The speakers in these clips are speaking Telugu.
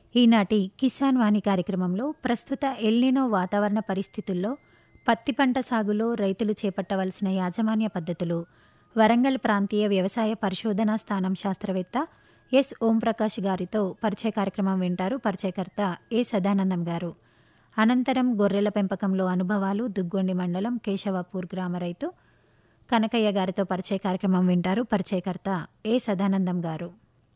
ఈనాటి కిసాన్ వాణి కార్యక్రమంలో ప్రస్తుత ఎల్నినో వాతావరణ పరిస్థితుల్లో పత్తి పంట సాగులో రైతులు చేపట్టవలసిన యాజమాన్య పద్ధతులు వరంగల్ ప్రాంతీయ వ్యవసాయ పరిశోధనా స్థానం శాస్త్రవేత్త ఎస్ ఓంప్రకాష్ గారితో పరిచయ కార్యక్రమం వింటారు పరిచయకర్త ఏ సదానందం గారు అనంతరం గొర్రెల పెంపకంలో అనుభవాలు దుగ్గొండి మండలం కేశవాపూర్ గ్రామ రైతు కనకయ్య గారితో పరిచయ కార్యక్రమం వింటారు పరిచయకర్త ఏ సదానందం గారు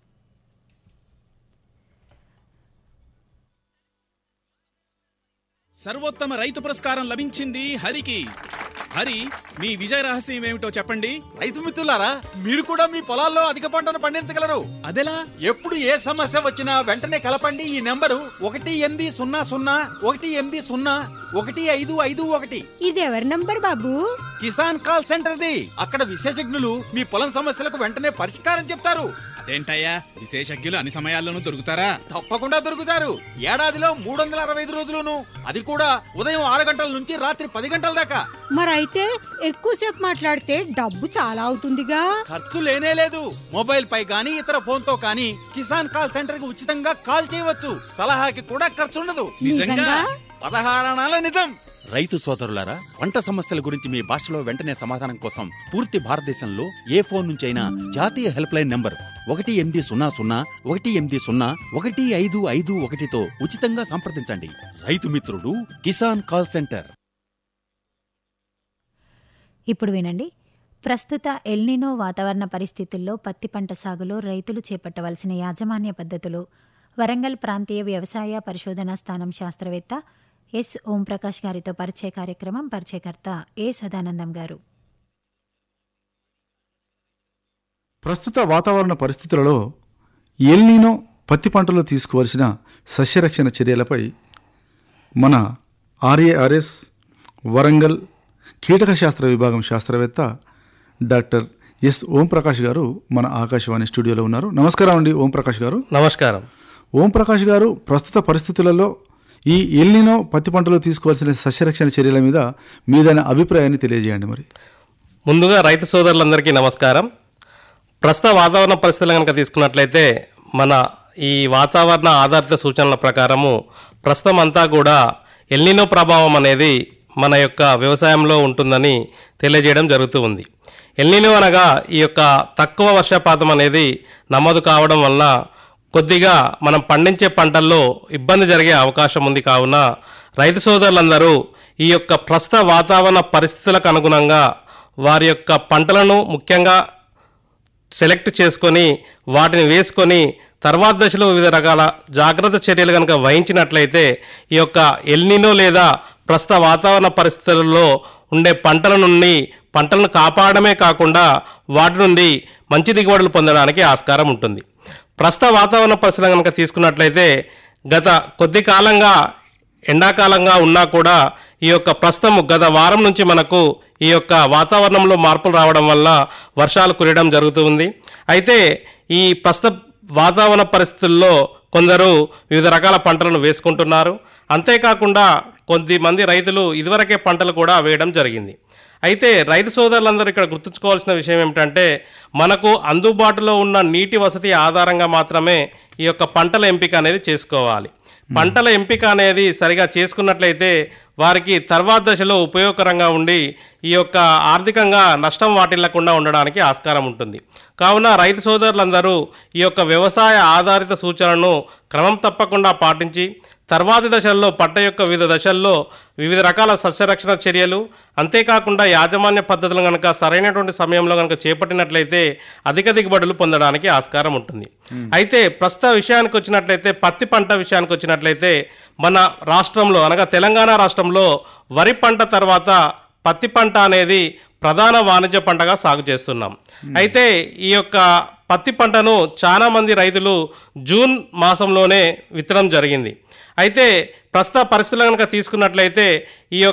సర్వోత్తమ రైతు పురస్కారం లభించింది హరికి హరి మీ విజయ రహస్యం ఏమిటో చెప్పండి రైతు మిత్రులారా మీరు కూడా మీ పొలాల్లో అధిక పంటను పండించగలరు అదెలా ఎప్పుడు ఏ సమస్య వచ్చినా వెంటనే కలపండి ఈ నెంబరు ఒకటి ఎనిమిది సున్నా సున్నా ఒకటి ఎనిమిది సున్నా ఒకటి ఐదు ఐదు ఒకటి ఇది ఎవరి నంబర్ బాబు కిసాన్ కాల్ సెంటర్ది అక్కడ విశేషజ్ఞులు మీ పొలం సమస్యలకు వెంటనే పరిష్కారం చెప్తారు అదేంటయ్యా విశేషజ్ఞులు అన్ని సమయాల్లోనూ దొరుకుతారా తప్పకుండా దొరుకుతారు ఏడాదిలో మూడు వందల అరవై ఐదు రోజులును అది కూడా ఉదయం ఆరు గంటల నుంచి రాత్రి పది గంటల దాకా మరైతే ఎక్కువసేపు మాట్లాడితే డబ్బు చాలా అవుతుందిగా ఖర్చు లేనే లేదు మొబైల్ పై గానీ ఇతర ఫోన్ తో కానీ కిసాన్ కాల్ సెంటర్ కి ఉచితంగా కాల్ చేయవచ్చు సలహాకి కూడా ఖర్చు ఉండదు నిజంగా? పదహారణాల నిజం రైతు సోదరులారా పంట సమస్యల గురించి మీ భాషలో వెంటనే సమాధానం కోసం పూర్తి భారతదేశంలో ఏ ఫోన్ నుంచి అయినా జాతీయ హెల్ప్ లైన్ నంబర్ ఒకటి ఎనిమిది సున్నా సున్నా ఒకటి ఎనిమిది సున్నా ఒకటి ఐదు ఐదు ఒకటితో ఉచితంగా సంప్రదించండి రైతు మిత్రుడు కిసాన్ కాల్ సెంటర్ ఇప్పుడు వినండి ప్రస్తుత ఎల్నినో వాతావరణ పరిస్థితుల్లో పత్తి పంట సాగులో రైతులు చేపట్టవలసిన యాజమాన్య పద్ధతులు వరంగల్ ప్రాంతీయ వ్యవసాయ పరిశోధనా స్థానం శాస్త్రవేత్త ఎస్ ఓంప్రకాష్ గారితో పరిచయ కార్యక్రమం పరిచయకర్త ఏ సదానందం గారు ప్రస్తుత వాతావరణ పరిస్థితులలో ఎల్నీనో పత్తి పంటలో తీసుకోవాల్సిన సస్యరక్షణ చర్యలపై మన ఆర్ఏఆర్ఎస్ వరంగల్ కీటక శాస్త్ర విభాగం శాస్త్రవేత్త డాక్టర్ ఎస్ ఓంప్రకాష్ గారు మన ఆకాశవాణి స్టూడియోలో ఉన్నారు నమస్కారం అండి ఓంప్రకాష్ గారు నమస్కారం ఓంప్రకాష్ గారు ప్రస్తుత పరిస్థితులలో ఈ ఎల్నినో పత్తి పంటలో తీసుకోవాల్సిన సస్యరక్షణ చర్యల మీద మీదైన అభిప్రాయాన్ని తెలియజేయండి మరి ముందుగా రైతు సోదరులందరికీ నమస్కారం ప్రస్తుత వాతావరణ పరిస్థితులు కనుక తీసుకున్నట్లయితే మన ఈ వాతావరణ ఆధారిత సూచనల ప్రకారము ప్రస్తుతం అంతా కూడా ఎల్నినో ప్రభావం అనేది మన యొక్క వ్యవసాయంలో ఉంటుందని తెలియజేయడం జరుగుతూ ఉంది ఎల్నినో అనగా ఈ యొక్క తక్కువ వర్షపాతం అనేది నమోదు కావడం వల్ల కొద్దిగా మనం పండించే పంటల్లో ఇబ్బంది జరిగే అవకాశం ఉంది కావున రైతు సోదరులందరూ ఈ యొక్క ప్రస్తుత వాతావరణ పరిస్థితులకు అనుగుణంగా వారి యొక్క పంటలను ముఖ్యంగా సెలెక్ట్ చేసుకొని వాటిని వేసుకొని తర్వాత దశలో వివిధ రకాల జాగ్రత్త చర్యలు కనుక వహించినట్లయితే ఈ యొక్క ఎల్నినో లేదా ప్రస్తుత వాతావరణ పరిస్థితులలో ఉండే పంటల నుండి పంటలను కాపాడమే కాకుండా వాటి నుండి మంచి దిగుబడులు పొందడానికి ఆస్కారం ఉంటుంది ప్రస్తుత వాతావరణ పరిస్థితులు కనుక తీసుకున్నట్లయితే గత కొద్ది కాలంగా ఎండాకాలంగా ఉన్నా కూడా ఈ యొక్క ప్రస్తుతం గత వారం నుంచి మనకు ఈ యొక్క వాతావరణంలో మార్పులు రావడం వల్ల వర్షాలు కురియడం జరుగుతూ ఉంది అయితే ఈ ప్రస్తుత వాతావరణ పరిస్థితుల్లో కొందరు వివిధ రకాల పంటలను వేసుకుంటున్నారు అంతేకాకుండా కొద్దిమంది రైతులు ఇదివరకే పంటలు కూడా వేయడం జరిగింది అయితే రైతు సోదరులందరూ ఇక్కడ గుర్తుంచుకోవాల్సిన విషయం ఏమిటంటే మనకు అందుబాటులో ఉన్న నీటి వసతి ఆధారంగా మాత్రమే ఈ యొక్క పంటల ఎంపిక అనేది చేసుకోవాలి పంటల ఎంపిక అనేది సరిగా చేసుకున్నట్లయితే వారికి తర్వాత దశలో ఉపయోగకరంగా ఉండి ఈ యొక్క ఆర్థికంగా నష్టం వాటిల్లకుండా ఉండడానికి ఆస్కారం ఉంటుంది కావున రైతు సోదరులందరూ ఈ యొక్క వ్యవసాయ ఆధారిత సూచనలను క్రమం తప్పకుండా పాటించి తర్వాతి దశల్లో పంట యొక్క వివిధ దశల్లో వివిధ రకాల సస్యరక్షణ చర్యలు అంతేకాకుండా యాజమాన్య పద్ధతులు కనుక సరైనటువంటి సమయంలో కనుక చేపట్టినట్లయితే అధిక దిగుబడులు పొందడానికి ఆస్కారం ఉంటుంది అయితే ప్రస్తుత విషయానికి వచ్చినట్లయితే పత్తి పంట విషయానికి వచ్చినట్లయితే మన రాష్ట్రంలో అనగా తెలంగాణ రాష్ట్రంలో వరి పంట తర్వాత పత్తి పంట అనేది ప్రధాన వాణిజ్య పంటగా సాగు చేస్తున్నాం అయితే ఈ యొక్క పత్తి పంటను చాలా మంది రైతులు జూన్ మాసంలోనే విత్తడం జరిగింది అయితే ప్రస్తుత పరిస్థితులు కనుక తీసుకున్నట్లయితే ఈ యొక్క